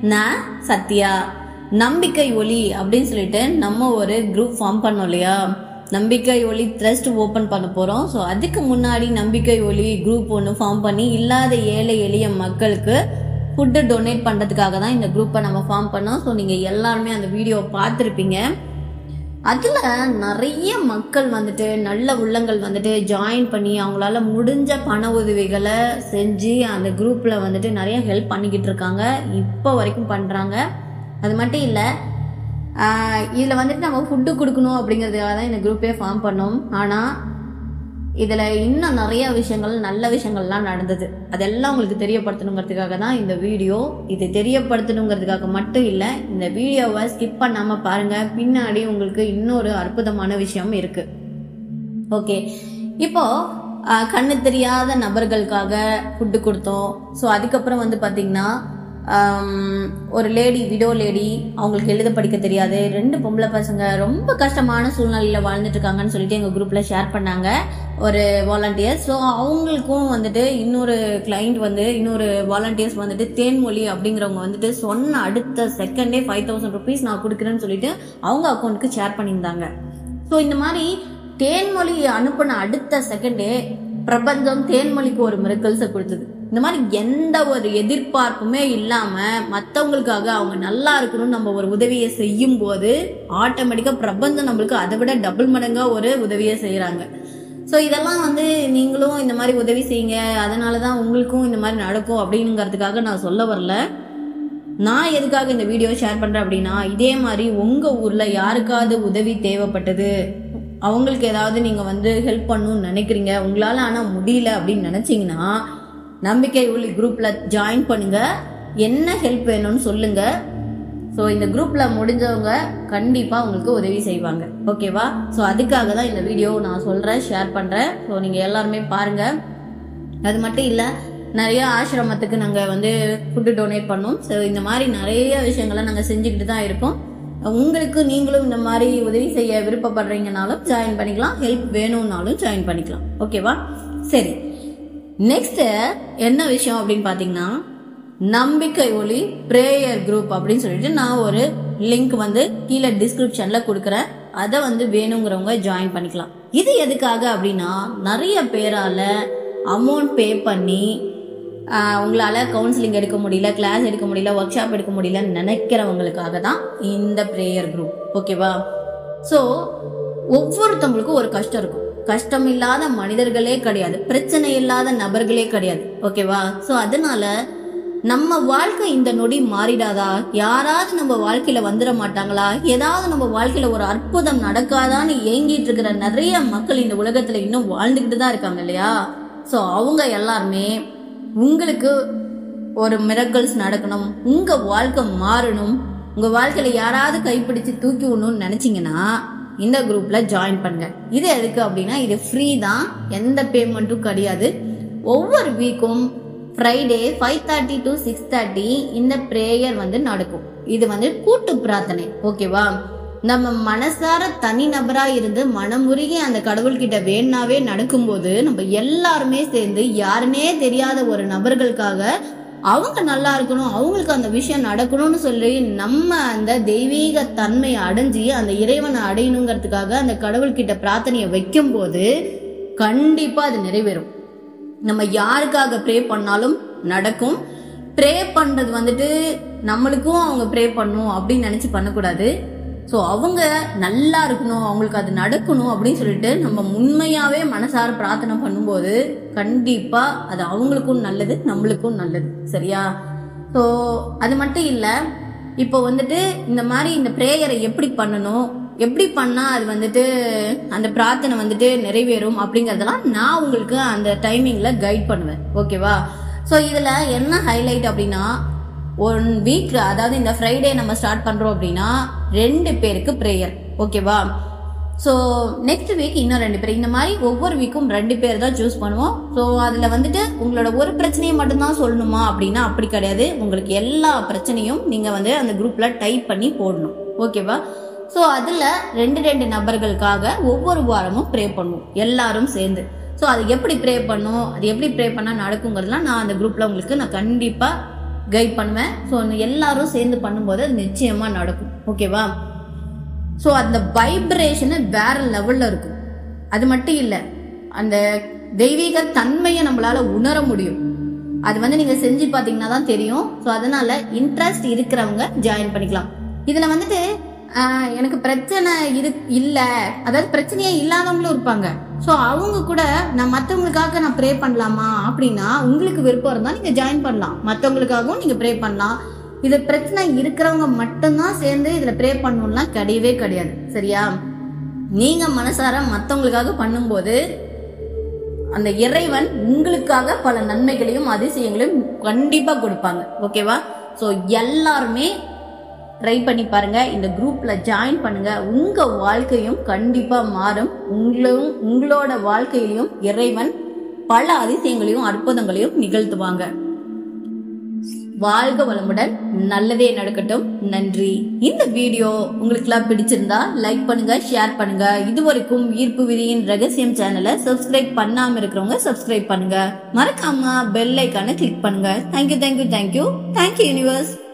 நான் சத்யா நம்பிக்கை ஒளி அப்படின்னு சொல்லிட்டு நம்ம ஒரு குரூப் ஃபார்ம் பண்ணோம் இல்லையா நம்பிக்கை ஒளி ட்ரஸ்ட் ஓப்பன் பண்ண போகிறோம் ஸோ அதுக்கு முன்னாடி நம்பிக்கை ஒளி குரூப் ஒன்று ஃபார்ம் பண்ணி இல்லாத ஏழை எளிய மக்களுக்கு ஃபுட்டு டொனேட் பண்ணுறதுக்காக தான் இந்த குரூப்பை நம்ம ஃபார்ம் பண்ணோம் ஸோ நீங்கள் எல்லாருமே அந்த வீடியோ பார்த்துருப்பீங்க அதில் நிறைய மக்கள் வந்துட்டு நல்ல உள்ளங்கள் வந்துட்டு ஜாயின் பண்ணி அவங்களால முடிஞ்ச பண உதவிகளை செஞ்சு அந்த குரூப்பில் வந்துட்டு நிறைய ஹெல்ப் பண்ணிக்கிட்டு இருக்காங்க இப்போ வரைக்கும் பண்ணுறாங்க அது மட்டும் இல்லை இதில் வந்துட்டு நம்ம ஃபுட்டு கொடுக்கணும் அப்படிங்கிறதுக்காக தான் இந்த குரூப்பே ஃபார்ம் பண்ணோம் ஆனால் இதில் இன்னும் நிறைய விஷயங்கள் நல்ல விஷயங்கள்லாம் நடந்தது அதெல்லாம் உங்களுக்கு தெரியப்படுத்தணுங்கிறதுக்காக தான் இந்த வீடியோ இது தெரியப்படுத்தணுங்கிறதுக்காக மட்டும் இல்லை இந்த வீடியோவை ஸ்கிப் பண்ணாமல் பாருங்கள் பின்னாடி உங்களுக்கு இன்னொரு அற்புதமான விஷயம் இருக்குது ஓகே இப்போ அஹ், கண்ணு தெரியாத நபர்களுக்காக ஃபுட்டு கொடுத்தோம் ஸோ அதுக்கப்புறம் வந்து பார்த்தீங்கன்னா ஆம், ஒரு லேடி விடோ லேடி அவங்களுக்கு எழுத படிக்க தெரியாது ரெண்டு பொம்பளை பசங்க ரொம்ப கஷ்டமான சூழ்நிலையில் வாழ்ந்துட்டு இருக்காங்கன்னு சொல்லிட்டு எங்கள் குரூப்பில் ஷேர் பண்ணாங்க ஒரு வாலண்டியர்ஸ் ஸோ அவங்களுக்கும் வந்துட்டு இன்னொரு கிளைண்ட் வந்து இன்னொரு வாலண்டியர்ஸ் வந்துட்டு தேன்மொழி அப்படிங்கிறவங்க வந்துட்டு சொன்ன அடுத்த செகண்டே ஃபைவ் தௌசண்ட் ருபீஸ் நான் கொடுக்குறேன்னு சொல்லிட்டு அவங்க அக்கௌண்ட்டுக்கு ஷேர் பண்ணியிருந்தாங்க ஸோ இந்த மாதிரி தேன்மொழி அனுப்பின அடுத்த செகண்டே பிரபஞ்சம் தேன்மொழிக்கு ஒரு மிரக்கல்ஸை கொடுத்தது இந்த மாதிரி எந்த ஒரு எதிர்பார்ப்புமே இல்லாம மற்றவங்களுக்காக அவங்க நல்லா இருக்கணும்னு நம்ம ஒரு உதவியை செய்யும் போது ஆட்டோமேட்டிக்காக பிரபஞ்சம் நம்மளுக்கு அதை விட டபுள் மடங்கா ஒரு உதவியை செய்கிறாங்க ஸோ இதெல்லாம் வந்து நீங்களும் இந்த மாதிரி உதவி செய்யுங்க அதனால தான் உங்களுக்கும் இந்த மாதிரி நடக்கும் அப்படிங்கிறதுக்காக நான் சொல்ல வரல நான் எதுக்காக இந்த வீடியோ ஷேர் பண்ணுறேன் அப்படின்னா இதே மாதிரி உங்கள் ஊரில் யாருக்காவது உதவி தேவைப்பட்டது அவங்களுக்கு ஏதாவது நீங்கள் வந்து ஹெல்ப் பண்ணணும்னு நினைக்கிறீங்க உங்களால் ஆனால் முடியல அப்படின்னு நினச்சிங்கன்னா நம்பிக்கை ஒளி குரூப்பில் ஜாயின் பண்ணுங்க என்ன ஹெல்ப் வேணும்னு சொல்லுங்க ஸோ இந்த குரூப்பில் முடிஞ்சவங்க கண்டிப்பாக உங்களுக்கு உதவி செய்வாங்க ஓகேவா ஸோ அதுக்காக தான் இந்த வீடியோ நான் சொல்கிறேன் ஷேர் பண்ணுறேன் ஸோ நீங்கள் எல்லாருமே பாருங்கள் அது மட்டும் இல்லை நிறைய ஆசிரமத்துக்கு நாங்கள் வந்து ஃபுட்டு டொனேட் பண்ணோம் ஸோ இந்த மாதிரி நிறைய விஷயங்களை நாங்கள் செஞ்சுக்கிட்டு தான் இருக்கோம் உங்களுக்கு நீங்களும் இந்த மாதிரி உதவி செய்ய விருப்பப்படுறீங்கனாலும் ஜாயின் பண்ணிக்கலாம் ஹெல்ப் வேணும்னாலும் ஜாயின் பண்ணிக்கலாம் ஓகேவா சரி நெக்ஸ்ட் என்ன விஷயம் அப்படின்னு பார்த்தீங்கன்னா நம்பிக்கை ஒளி ப்ரேயர் குரூப் அப்படின்னு சொல்லிட்டு நான் ஒரு லிங்க் வந்து கீழே டிஸ்கிரிப்ஷன்ல கொடுக்குறேன் அதை வந்து வேணுங்கிறவங்க ஜாயின் பண்ணிக்கலாம் இது எதுக்காக அப்படின்னா நிறைய பேரால அமௌண்ட் பே பண்ணி ஆஹ், உங்களால கவுன்சிலிங் எடுக்க முடியல கிளாஸ் எடுக்க முடியல ஒர்க் ஷாப் எடுக்க முடியலன்னு நினைக்கிறவங்களுக்காக தான் இந்த ப்ரேயர் குரூப் ஓகேவா ஸோ ஒவ்வொருத்தவங்களுக்கும் ஒரு கஷ்டம் இருக்கும் கஷ்டம் இல்லாத மனிதர்களே கிடையாது பிரச்சனை இல்லாத நபர்களே கிடையாது ஓகேவா ஸோ அதனால நம்ம வாழ்க்கை இந்த நொடி மாறிடாதா யாராவது நம்ம வாழ்க்கையில வந்துட மாட்டாங்களா ஏதாவது நம்ம வாழ்க்கையில ஒரு அற்புதம் நடக்காதான்னு ஏங்கிட்டு இருக்கிற நிறைய மக்கள் இந்த உலகத்துல இன்னும் வாழ்ந்துகிட்டு தான் இருக்காங்க இல்லையா ஸோ அவங்க எல்லாருமே உங்களுக்கு ஒரு மிரக்கல்ஸ் நடக்கணும் உங்க வாழ்க்கை மாறணும் உங்க வாழ்க்கையில யாராவது கைப்பிடிச்சு தூக்கி விடணும்னு நினைச்சீங்கன்னா இந்த குரூப்ல ஜாயின் பண்ணுங்க இது எதுக்கு அப்படின்னா இது ஃப்ரீ தான் எந்த பேமெண்ட்டும் கிடையாது ஒவ்வொரு வீக்கும் Friday five thirty to six thirty இந்த ப்ரேயர் வந்து நடக்கும் இது வந்து கூட்டு பிரார்த்தனை ஓகேவா நம்ம மனசார தனி நபரா இருந்து மனமுருகி அந்த கடவுள்கிட்ட வேணாவே நடக்கும்போது நம்ம எல்லாருமே சேர்ந்து யாருனே தெரியாத ஒரு நபர்களுக்காக அவங்க நல்லா இருக்கணும் அவங்களுக்கு அந்த விஷயம் நடக்கணும்னு சொல்லி நம்ம அந்த தெய்வீக தன்மையை அடைஞ்சி அந்த இறைவனை அடையணுங்கிறதுக்காக அந்த கடவுள்கிட்ட பிரார்த்தனையை வைக்கும்போது கண்டிப்பா அது நிறைவேறும் நம்ம யாருக்காக ப்ரே பண்ணாலும் நடக்கும் ப்ரே பண்றது வந்துட்டு நம்மளுக்கும் அவங்க ப்ரே பண்ணணும் அப்படின்னு நினைச்சு பண்ணக்கூடாது ஸோ அவங்க நல்லா இருக்கணும் அவங்களுக்கு அது நடக்கணும் அப்படின்னு சொல்லிட்டு நம்ம உண்மையாவே மனசார பிரார்த்தனை பண்ணும்போது கண்டிப்பா அது அவங்களுக்கும் நல்லது நம்மளுக்கும் நல்லது சரியா ஸோ அது மட்டும் இல்லை இப்போ வந்துட்டு இந்த மாதிரி இந்த ப்ரேயரை எப்படி பண்ணணும் எப்படி பண்ணா அது வந்துட்டு அந்த பிரார்த்தனை வந்துட்டு நிறைவேறும் அப்படிங்கறதெல்லாம் நான் உங்களுக்கு அந்த டைமிங்ல கைட் பண்ணுவேன் ஓகேவா ஸோ இதுல என்ன ஹைலைட் அப்படின்னா ஒன் வீக் அதாவது இந்த ஃப்ரைடே நம்ம ஸ்டார்ட் பண்றோம் அப்படின்னா ரெண்டு பேருக்கு ப்ரேயர் ஓகேவா ஸோ நெக்ஸ்ட் வீக் இன்னும் ரெண்டு பேர் இந்த மாதிரி ஒவ்வொரு வீக்கும் ரெண்டு பேர் தான் சூஸ் பண்ணுவோம் ஸோ அதில் வந்துட்டு உங்களோட ஒரு பிரச்சனையை மட்டும்தான் சொல்லணுமா அப்படின்னா அப்படி கிடையாது உங்களுக்கு எல்லா பிரச்சனையும் நீங்கள் வந்து அந்த குரூப்பில் டைப் பண்ணி போடணும் ஓகேவா ஸோ அதில் ரெண்டு ரெண்டு நபர்களுக்காக ஒவ்வொரு வாரமும் ப்ரே பண்ணுவோம் எல்லாரும் சேர்ந்து ஸோ அது எப்படி ப்ரே பண்ணும் அது எப்படி ப்ரே பண்ணால் நடக்குங்கிறதுலாம் நான் அந்த குரூப்பில் உங்களுக்கு நான் கண்டிப்பாக கைட் பண்ணுவேன் ஸோ எல்லாரும் சேர்ந்து பண்ணும்போது அது நிச்சயமா நடக்கும் ஓகேவா ஸோ அந்த வைப்ரேஷனு வேற லெவல்ல இருக்கும் அது மட்டும் இல்லை அந்த தெய்வீக தன்மையை நம்மளால உணர முடியும் அது வந்து நீங்க செஞ்சு பார்த்தீங்கன்னா தான் தெரியும் ஸோ அதனால இன்ட்ரெஸ்ட் இருக்கிறவங்க ஜாயின் பண்ணிக்கலாம் இதுல வந்துட்டு ஆஹ், எனக்கு பிரச்சனை இரு இல்ல அதாவது பிரச்சனையே இல்லாதவங்களும் இருப்பாங்க ஸோ அவங்க கூட நான் மற்றவங்களுக்காக நான் ப்ரே பண்ணலாமா அப்படின்னா உங்களுக்கு விருப்பம் இருந்தால் நீங்க ஜாயின் பண்ணலாம் மற்றவங்களுக்காகவும் நீங்க ப்ரே பண்ணலாம் இது பிரச்சனை இருக்கிறவங்க மட்டும்தான் சேர்ந்து இதுல ப்ரே பண்ணணும்லாம் கிடையவே கிடையாது சரியா நீங்க மனசார மற்றவங்களுக்காக பண்ணும்போது அந்த இறைவன் உங்களுக்காக பல நன்மைகளையும் அதிசயங்களையும் கண்டிப்பா கொடுப்பாங்க ஓகேவா ஸோ எல்லாருமே ட்ரை பண்ணி பாருங்க இந்த குரூப்ல ஜாயின் பண்ணுங்க உங்க வாழ்க்கையும் கண்டிப்பா மாறும் உங்களும் உங்களோட வாழ்க்கையிலையும் இறைவன் பல அதிசயங்களையும் அற்புதங்களையும் நிகழ்த்துவாங்க வாழ்க வளமுடன் நல்லதே நடக்கட்டும் நன்றி இந்த வீடியோ உங்களுக்குலாம் பிடிச்சிருந்தா லைக் பண்ணுங்க ஷேர் பண்ணுங்க இதுவரைக்கும் ஈர்ப்பு விதியின் ரகசியம் சேனலை சப்ஸ்கிரைப் பண்ணாம இருக்கிறவங்க சப்ஸ்கிரைப் பண்ணுங்க மறக்காம பெல் ஐக்கானை கிளிக் பண்ணுங்க thank you thank you thank you thank you universe